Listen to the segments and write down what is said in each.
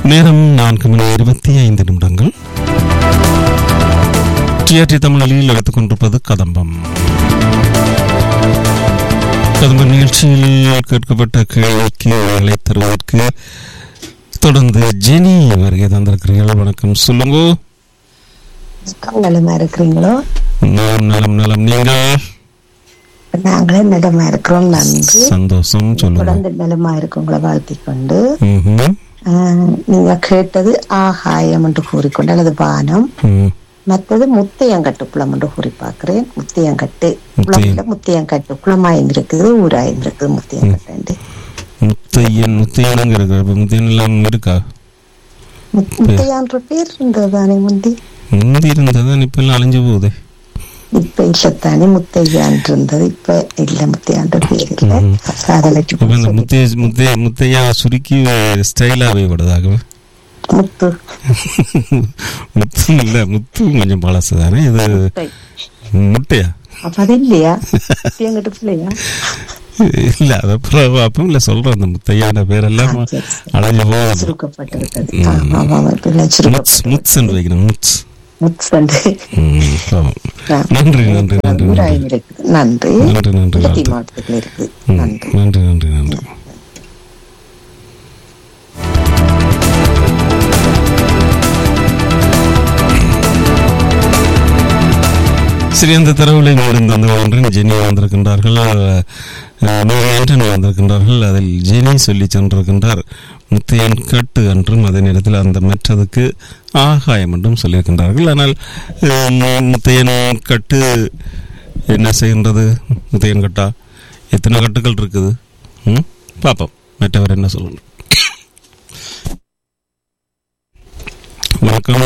நேரம் நான்கு மணி இருபத்தி ஐந்து நிமிடங்கள் டிஆர்டி தமிழில் எடுத்துக் கொண்டிருப்பது கதம்பம் கதம்ப நிகழ்ச்சியில் கேட்கப்பட்ட கேள்விக்கு விடைகளை தருவதற்கு தொடர்ந்து ஜெனி வருகை தந்திருக்கிறீர்கள் வணக்கம் சொல்லுங்க நலமா இருக்கிறீங்களோ நலம் நலம் நலம் நீங்கள் நாங்களே நலமா இருக்கிறோம் நன்றி சந்தோஷம் சொல்லுங்க தொடர்ந்து நலமா இருக்குங்களை வாழ்த்திக் கொண்டு ம்ஹும். ஆஹ், நீங்க கேட்டது ஆகாயம் என்று கூறிக்கொண்டு அல்லது வானம் ம். மற்றது முத்தையங்கட்டு குளம் என்று கூறி பார்க்கிறேன் முத்தையங்கட்டு குளம் முத்தையன். இல்ல, முத்தையங்கட்டு குளமாயும் இருக்குது ஊராயும் இருக்குது முத்தையங்கட்டு முத்தையன் முத்தையனுங்க இருக்கு அப்ப முத்தையன் எல்லாம் இருக்கா முத்தையான்ற பேர் இருந்ததுதானே முந்தி முந்தி இருந்ததான் இப்ப எல்லாம் அழிஞ்சு போகுதே இப்ப இல்லத்தானே முத்தையான் இருந்தது இப்ப இல்ல முத்தையான்ற பேர் இல்ல ம். சாதலைக்கு இப்ப இந்த முத்தைய முத்தைய முத்தையா சுருக்கி ஸ்டைலாகவே விடுதாகவே முத்து முத்து இல்ல முத்து கொஞ்சம் பழசு தானே இது முத்தை. முட்டையா அப்ப அது இல்லையா முத்தையங்கட்டு பிள்ளையா இல்ல அத பிறகு அப்பவும் இல்ல சொல்றேன் அந்த முத்தையான பேரெல்லாம் ஆ, சரி, சரி. அடைஞ்சு போகுது சுருக்கப்பட்டிருக்கிறது ம். ஆமா, ஆமா, ஆமா. பிள்ளை முட்ஸ் சுருக்கப்பட்டிருக்கிறது. முட்ஸ் என்று வைக்கணும் முட்ஸ் முட்ஸ் வந்து ம், ஆமாம். ஆ. நன்றி நன்றி நன்றி ஊராயும் நன்றி இருக்குது நன்றி நன்றி நன்றி இலக்கிய வாழ்த்து. மாவட்டத்தில் இருக்குது ம், நன்றி நன்றி நன்றி நன்றி சரி அந்த தரவுகளை மீண்டும் தந்து ஒன்றின் ஜெனி வந்திருக்கின்றார்கள் அஹ், நூறு ஆண்டனி வந்திருக்கின்றார்கள் அதில் ஜெனி சொல்லி சென்றிருக்கின்றார் முத்தையன் கட்டு என்றும் அதே நேரத்தில் அந்த மற்றதுக்கு ஆகாயம் என்றும் சொல்லியிருக்கின்றார்கள் ஆனால் அஹ், மு- முத்தையன் கட்டு என்ன செய்கின்றது முத்தையன் கட்டா எத்தனை கட்டுகள் இருக்குது ம் பார்ப்போம் மற்றவர் என்ன சொல்லணும் வணக்கம்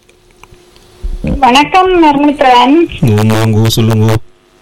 வணக்கம் நிர்மித்ரன் வாங்க சொல்லுங்க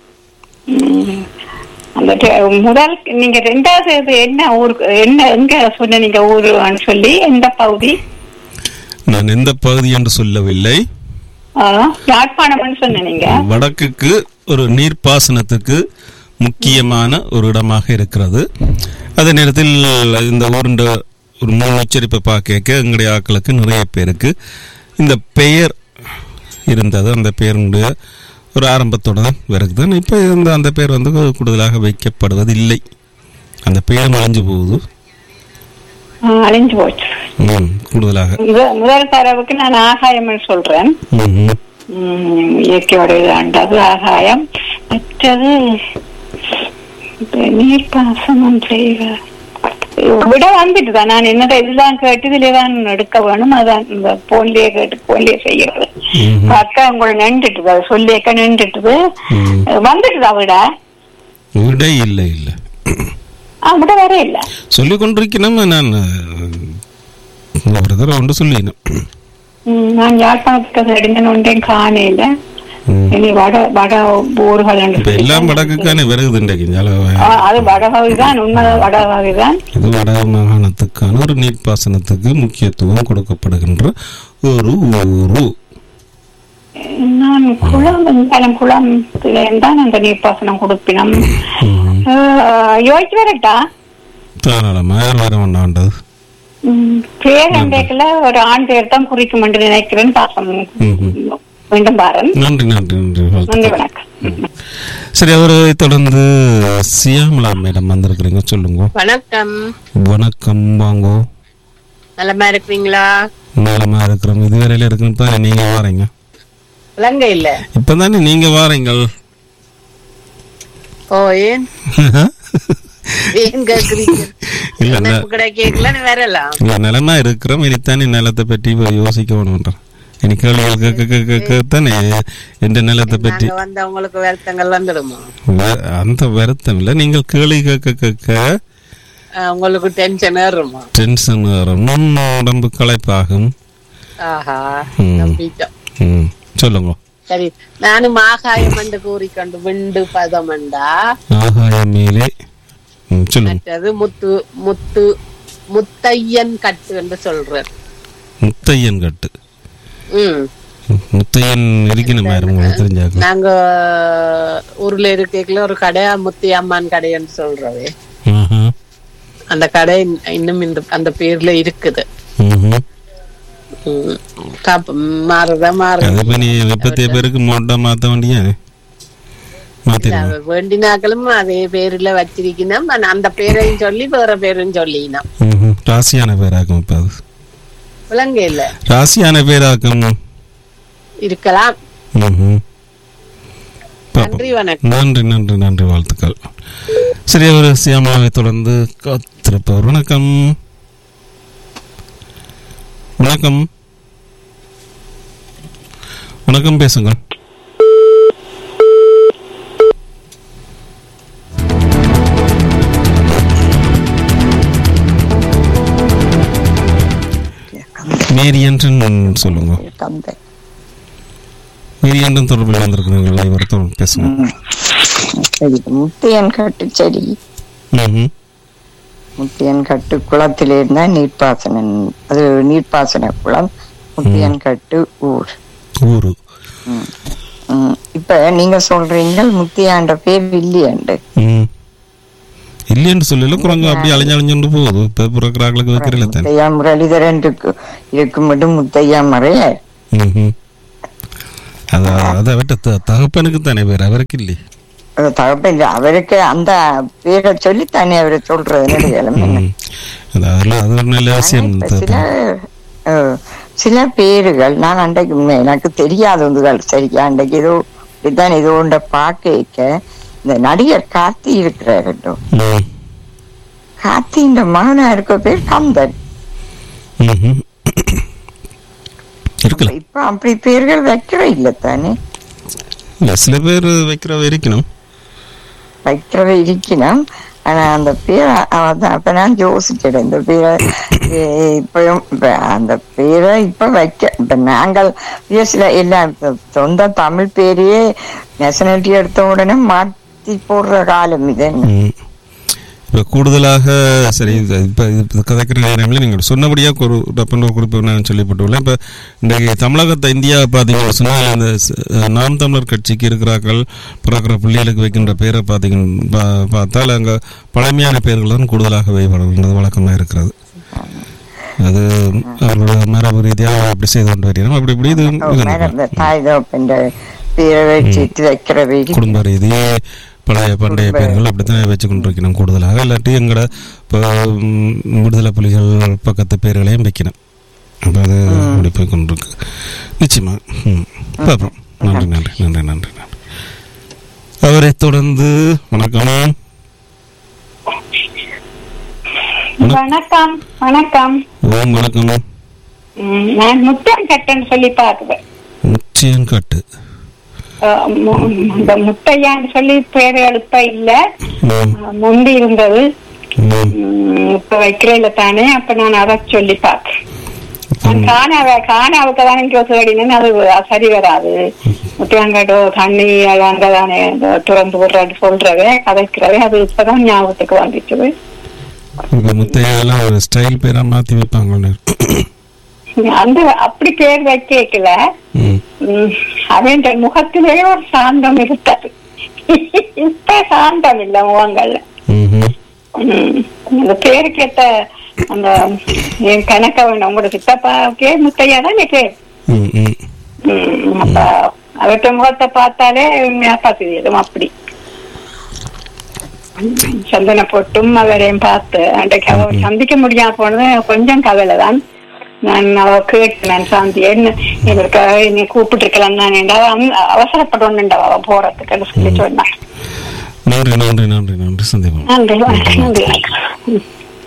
அந்த ட- முதல் நீங்க ரெண்டாவது இது என்ன ஊர் என்ன எங்க சொன்ன நீங்க ஊருன்னு சொல்லி எந்த பகுதி நான் எந்த பகுதி என்று சொல்லவில்லை ஆ, யாழ்ப்பாணம்னு சொன்ன நீங்க வடக்குக்கு ஒரு நீர்ப்பாசனத்துக்கு முக்கியமான ஒரு இடமாக இருக்கிறது அதே நேரத்தில் இந்த ஊருண்ட ஒரு மூணு உச்சரிப்பை பார்க்க எங்களுடைய ஆட்களுக்கு நிறைய பேருக்கு இந்த பெயர் இருந்தது அந்த பெயருடைய ஒரு ஆரம்பத்தோட தான் வருது இப்போ இந்த அந்த பெயர் வந்து கூடுதலாக வைக்கப்படுவதில்லை அந்த பெயர் அழிஞ்சு போகுது ஆ, அழிஞ்சு போச்சு ம், கூடுதலாக முத- முதல் தரவுக்கு நான் ஆகாயம்னு சொல்றேன் ம்ஹும். ம், இயற்கையோட இதாண்டது ஆகாயம் மற்றது இப்ப நீர்ப்பாசனம் செய்வ விட வந்துட்டுதான் நான் என்னடா இதுதான் கேட்டு இதுல தான் எடுக்க வேணும் அதான் இந்த போன்லயே கேட்டு போன்லயே செய்யறது ம்ஹும். அக்கா உங்களை நின்றுட்டுது அது சொல்லியக்க நின்றுட்டுது ம். வந்துட்டுதா விட விடை இல்லை இல்லை ஆ விட வர இல்ல சொல்லிக் கொண்டிருக்கணும் நான் அஹ், ஒரு தடவை ஒன்று சொல்லினேன் ம், நான் யாழ்ப்பாணத்துக்கு அடிங்கன்னு ஒன்றையும் காணையில ம். இனி வட வட ஊர்கள் இப்ப எல்லாம் வடக்குக்கானே வருகுது இன்றைக்கு ஞால- அது வடவகைதான் உண்மை வடவகைதான் இது வட மாகாணத்துக்கான ஒரு நீர்ப்பாசனத்துக்கு முக்கியத்துவம் கொடுக்கப்படுகின்ற ஒரு ஊரு நான் குளம் வெங்காயம் குளம் தான் அந்த நீர்ப்பாசனம் கொடுப்பினம் ம். யோசிச்சு வரட்டா தாராளமா யார் வர வேண்டாண்டது ம், பேர் அண்டைக்குள்ள ஒரு ஆண் பேர் தான் குறிக்கும் என்று நினைக்கிறேன் பாசம் மீண்டும் பாரன் நன்றி நன்றி நன்றி நன்றி வாழ்த்துக்கள். வணக்கம் சரி அவரை தொடர்ந்து சியாமலா மேடம் வந்திருக்கிறீங்க சொல்லுங்க வணக்கம் வணக்கம் வாங்கோ நலமா இருக்கிறீங்களா நலமா இருக்கிறோம் இதுவரையில இருக்குன்னு தானே நீங்க வாரீங்க இலங்கை இல்ல இப்பதானே நீங்க வாரீங்கள் ஓ ஏன் ஏன் கேக்குறீங்க இல்ல ந- நினைப்பு கிடைக்கல வரலாம் இல்ல நிலமா இருக்கிறோம் இனித்தானே நிலத்தை பற்றி இப்ப யோசிக்க வேணும்ன்றேன் இனி கேள்விகள் கேட்க கேட்க கேட்கத்தானே எந்த நிலத்தை பற்றி நாங்க வந்த உங்களுக்கு வருத்தங்கள் வந்துடுமா வ- அந்த வருத்தம் இல்ல நீங்கள் கேள்வி கேட்க கேட்க அஹ், உங்களுக்கு டென்ஷன் ஏறுமா டென்ஷன் வரும் உடம்பு களைப்பாகும் ஆஹா ம். நம்பிட்டோம் ம், சொல்லுங்க சரி நானும் ஆகாயம் என்று கூறிக்கொண்டு விண்டு பதமண்டா ஆகாயம் மேலே ம், சொல்லுங்க மற்றது முத்து முத்து முத்தையன் கட்டு என்று சொல்றேன் முத்தையன் கட்டு ம் முத்தையன் இருக்கணும் யாரும் உங்களுக்கு தெரிஞ்சாக்கும் நாங்க ஊர்ல இருக்கைக்குள்ள ஒரு கடை முத்தி அம்மான் கடைன்னு சொல்றவே ஆஹா. அந்த கடை இன்னும் இந்த அந்த பேர்ல இருக்குது ம்ஹும். ம், காப்ப மாறுதா மாறுது அது இப்ப நீ இப்பத்திய பேருக்கு மோட்டா மாத்த வேண்டிய மாத்திடுவோம் வேண்டினாக்களும் அதே பேர்ல வச்சிருக்கணும் ஆனா அந்த பேரையும் சொல்லி வேற பேரும் சொல்லினோம் ம்ஹும். ராசியான பேராக்கும் இப்ப அது விலங்கு இல்ல ராசியான பேராக்கும் இருக்கலாம் ம்ஹும். பாப்போம். நன்றி வணக்கம் நன்றி நன்றி நன்றி வாழ்த்துக்கள் சரி ஒரு சியாமாவை தொடர்ந்து காத்திருப்பவர் வணக்கம் வணக்கம் வணக்கம் பேசுங்கள் மேரி என்று சொல்லுங்க கந்த மேரி என்று தொடர்பில் வந்திருக்கிறீர்கள் இவர்த்தோடு பேசுங்க சரி முத்தையன் கட்டு சரி ம்ஹும். முத்தையன் கட்டு குளத்திலே இருந்தா நீர்ப்பாசனம் அது நீர்ப்பாசன குளம் முத்தையன் கட்டு ஊர் ஊரு ம். இப்ப நீங்க சொல்றீங்க முத்தியாண்ட பேர் இல்லையாண்டு ம். இல்லைன்னு சொல்லல குரங்கு அப்படி அலைஞ்சு அலைஞ்சுட்டு போகுது இப்ப பிறக்கிறாங்களுக்கு வைக்கிறல தானே முத்தையா முரளிதரன் இருக்கு இருக்கும் மட்டும் முத்தையா மறைய ம்ஹும். அத அதை விட்ட த- தகப்பனுக்கு தானே பேர் அவருக்கு இல்லையே தகப்பன் அவருக்கு அந்த பேரை சொல்லித்தானே அவரை சொல்றது நடிகளும் ம். அது அதெல்லாம் அது ஒரு நல்ல விஷயம் இப்ப சில தகப்பன். அஹ், சில பேர்கள் நான் அன்றைக்கு உண்மை- எனக்கு தெரியாதவர்கள் சரியா அன்றைக்கு ஏதோ இதுதான் ஏதோ ஒன்றை பார்க்க இந்த நடிகர் கார்த்தி இருக்கிறாரு ம். கார்த்தின்ற மகனா இருக்க பேர் கந்தன் ம்ஹும். இருக்கலாம் இப்ப அப்படி பேர்கள் வைக்கிற இல்ல தானே இல்ல சில பேர் வைக்கிற இருக்கணும் வைக்கிறவ இருக்கணும் ஆனா அந்த பேரை அதான் அப்ப நான் யோசிச்சிட்டேன் இந்த பேரை எ- இப்பயும் இப்ப அந்த பேரை இப்ப வைக்க இப்ப நாங்கள் சில எல்லாம் இப்ப சொந்த தமிழ் பேரையே நேஷனாலிட்டி எடுத்த உடனே மாத்தி போடுற காலம் இது என்ன ம். இப்ப கூடுதலாக சரி இது- இப்ப இது கதைக்கிற நேரங்களில் நீங்கள் சொன்னபடியா ஒரு டப்பன் ஒரு குறிப்பு நான் சொல்லிப்பட்டுள்ளேன் இப்ப இன்றைக்கு தமிழகத்தை இந்தியா பார்த்தீங்கன்னா சொன்னால் அந்த ச- நாம் தமிழர் கட்சிக்கு இருக்கிறார்கள் பிறக்கிற பிள்ளைகளுக்கு வைக்கின்ற பேரை பார்த்தீங்கன்னு பா- பார்த்தால் அங்க பழமையான பெயர்கள் தான் கூடுதலாக வைக்கப்படுகின்றது வழக்கமாக இருக்கிறது அது அவர்களோட மரபு ரீதியாக அப்படி செய்து கொண்டு வருகிறோம் அப்படி இப்படி இது இந்த தாய் தகப்பன்ற பேரை வச்சுட்டு வைக்கிற பேரு குடும்ப ரீதி பழைய பண்டைய பெயர்கள் அப்படித்தான் வச்சு கொண்டிருக்கணும் கூடுதலாக இல்லாட்டி எங்கட இப்போ ம், விடுதலை புலிகள் பக்கத்து பேர்களையும் வைக்கணும் அப்போ அது அப்படி போய் கொண்டிருக்கு நிச்சயமா ம் பார்ப்போம் நன்றி நன்றி நன்றி நன்றி நன்றி அவரை தொடர்ந்து வணக்கம் வணக்கம் வணக்கம் ஓம் வணக்கம் ம், நான் முத்தம் கட்டன்னு சொல்லி பார்க்குவேன் நிச்சயம் காட்டு அஹ் மு- இந்த முத்தையான்னு சொல்லி பேர் எழுப்ப இல்ல ம், அஹ் முந்தி இருந்தது ம். ம், இப்ப வைக்கிறேன் தானே அப்ப நான் அதை சொல்லி பார்த்தேன் நான் காணாவ காணாவுக்கு தானே யோசிக்கணும் அது சரி வராது முத்தியாங்கடோ தண்ணி அது அங்கதானே இந்த திறந்து விடுறான்னு சொல்றவே கதைக்கிறவே அது இப்பதான் ஞாபகத்துக்கு வந்துச்சு இப்ப முத்தையெல்லாம் ஒரு ஸ்டைல் பேரா மாத்தி வைப்பாங்க அந்த அப்படி பேர் வைக்கல ம் ம், அவன் முகத்திலேயே ஒரு சாந்தம் இருந்தது இப்ப சாந்தம் இல்ல முகங்கள்ல ம்ஹும். ம், அந்த பேருக்கேத்த அந்த என் கணக்க வேணும் உங்களோட சித்தப்பாவுக்கே முத்தையா தான் பேர் ம் ம் ம், அப்ப அவற்ற முகத்தை பார்த்தாலே ஞாபகம் தெரியும் அப்படி ம், சந்தன போட்டும் அவரையும் பார்த்து அன்றைக்கு அவ சந்திக்க முடியாம போனது கொஞ்சம் கவலை தான் நான் அவ கேட்டு நான் சாந்தி என்ன இவருக்கு என்னை கூப்பிட்டு இருக்கலாம் தான் அவசரப்படணுண்டா அவ போறதுக்கு சொல்லி சொன்னான் நன்றி நன்றி நன்றி நன்றி சந்தீபம் நன்றி வணக்கம் நன்றி வணக்கம் ம்.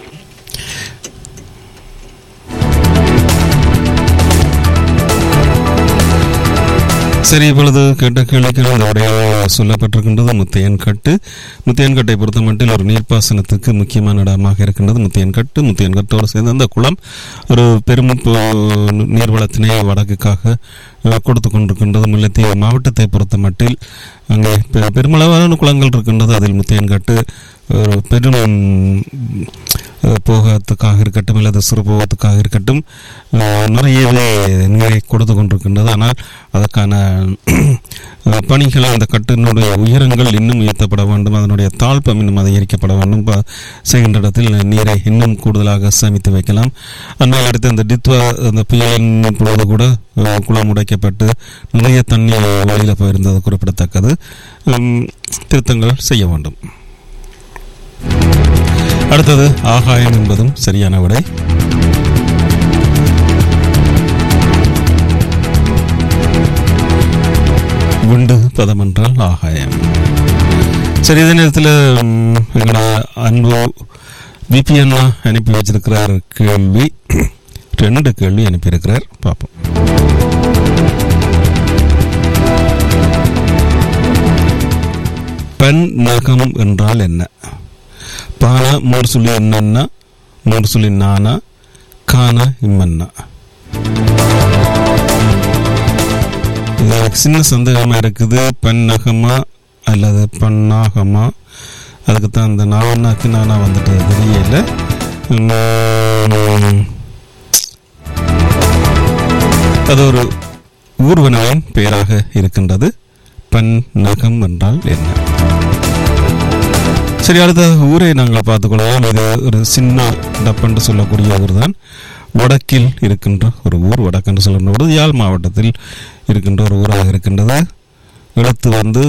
சரி இப்பொழுது கேட்ட கேள்விக்கு இந்த உரையால் சொல்லப்பட்டிருக்கின்றது முத்தையன் கட்டு முத்தையன் கட்டை பொறுத்த மட்டில் ஒரு நீர்ப்பாசனத்துக்கு முக்கியமான இடமாக இருக்கின்றது முத்தையன் கட்டு முத்தையன் கட்டோடு சேர்ந்து அந்த குளம் ஒரு பெரும் ப- நீர்வளத்தினை வடக்குக்காக அஹ், கொடுத்து கொண்டிருக்கின்றது முல்லைத்தீவு மாவட்டத்தை பொறுத்த மட்டில் அங்கே பெ- பெருமளவான குளங்கள் இருக்கின்றது அதில் முத்தையன் கட்டு ஒரு பெரும் அஹ், போகத்துக்காக இருக்கட்டும் அல்லது சிறு போகத்துக்காக இருக்கட்டும் அஹ், நிறையவே நீரை கொடுத்து கொண்டிருக்கின்றது ஆனால் அதற்கான அஹ், பணிகள் அந்த கட்டினுடைய உயரங்கள் இன்னும் உயர்த்தப்பட வேண்டும் அதனுடைய தாழ்ப்பம் இன்னும் அதிகரிக்கப்பட வேண்டும் ப- செய்கின்ற இடத்தில் நீரை இன்னும் கூடுதலாக சேமித்து வைக்கலாம் அண்மையில் அடுத்து அந்த டித்வா அந்த புயலின் பொழுது கூட அஹ், குளம் உடைக்கப்பட்டு நிறைய தண்ணி வழியில் போயிருந்தது குறிப்பிடத்தக்கது உம், திருத்தங்கள் செய்ய வேண்டும் அடுத்தது ஆகாயம் என்பதும் சரியான விடை விண்டு பதம் என்றால் ஆகாயம் சரி இதே நேரத்தில் ம், எங்களோட அன்பு விபி அண்ணா அனுப்பி வச்சிருக்கிறார் கேள்வி ரெண்டு கேள்வி அனுப்பியிருக்கிறார் பார்ப்போம் பெண் நகம் என்றால் என்ன பான மூணு சொல்லி என்னன்னா மூணு சொல்லி நானா கான இம்மன்னா இது எனக்கு சின்ன சந்தேகமா இருக்குது பெண்ணகமா அல்லது பெண்ணாகமா அதுக்கு தான் அந்த நானாக்கு நானா வந்துட்டு தெரியல உம், அது ஒரு ஊர்வனவின் பெயராக இருக்கின்றது பெண் நகம் என்றால் என்ன சரி அடுத்த ஊரை நாங்கள் பார்த்துக்கொள்ளலாம் இது ஒரு சின்ன டப்பென்று சொல்லக்கூடிய ஊர் தான் வடக்கில் இருக்கின்ற ஒரு ஊர் வடக்கென்று சொல்கின்ற பொழுது யாழ் மாவட்டத்தில் இருக்கின்ற ஒரு ஊராக இருக்கின்றது எழுத்து வந்து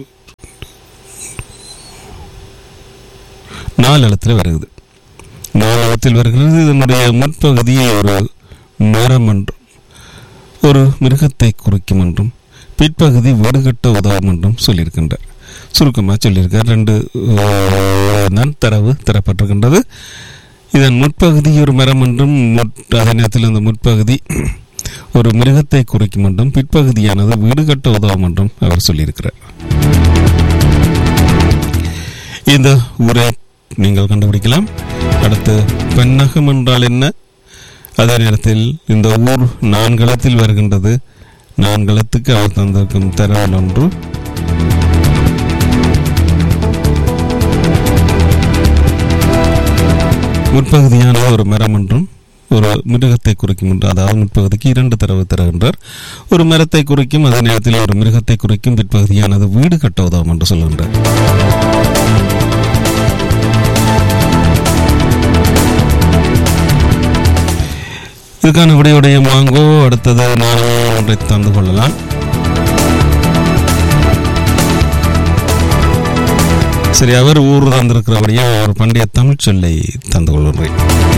நாலு எழுத்தில் வருகிறது நாலு எழுத்தில் வருகிறது இதனுடைய முற்பகுதி ஒரு மரம் என்றும் ஒரு மிருகத்தை குறிக்கும் என்றும் பிற்பகுதி வீடுகட்ட உதவும் என்றும் சொல்லியிருக்கின்றார் சுருக்கமாக சொல்லியிருக்கார் ரெண்டு அஹ், தான் தரவு தரப்பட்டிருக்கின்றது இதன் முற்பகுதி ஒரு மரம் என்றும் முற்- அதே நேரத்தில் இந்த முற்பகுதி ஒரு மிருகத்தை குறிக்கும் என்றும் பிற்பகுதியானது வீடு கட்ட உதவும் என்றும் அவர் சொல்லியிருக்கிறார் இந்த ஊரை நீங்கள் கண்டுபிடிக்கலாம் அடுத்து பெண்ணகம் என்றால் என்ன அதே நேரத்தில் இந்த ஊர் நான்களத்தில் வருகின்றது நான்களத்துக்கு அவர் தந்திருக்கும் தரவல் ஒன்று முற்பகுதியான ஒரு மரம் என்றும் ஒரு மிருகத்தை குறிக்கும் என்று அதாவது முற்பகுதிக்கு இரண்டு தரவு தருகின்றார் ஒரு மரத்தை குறிக்கும் அதே நேரத்தில் ஒரு மிருகத்தை குறிக்கும் பிற்பகுதியானது வீடு கட்ட உதவும் என்று சொல்கின்றார் இதுக்கான விடையுடைய மாங்கோ அடுத்தது நானே ஒன்றை தந்து கொள்ளலாம் சரி அவர் ஊர் தந்திருக்கிறபடியே ஒரு பண்டைய தமிழ் சொல்லை தந்து கொள்கிறேன்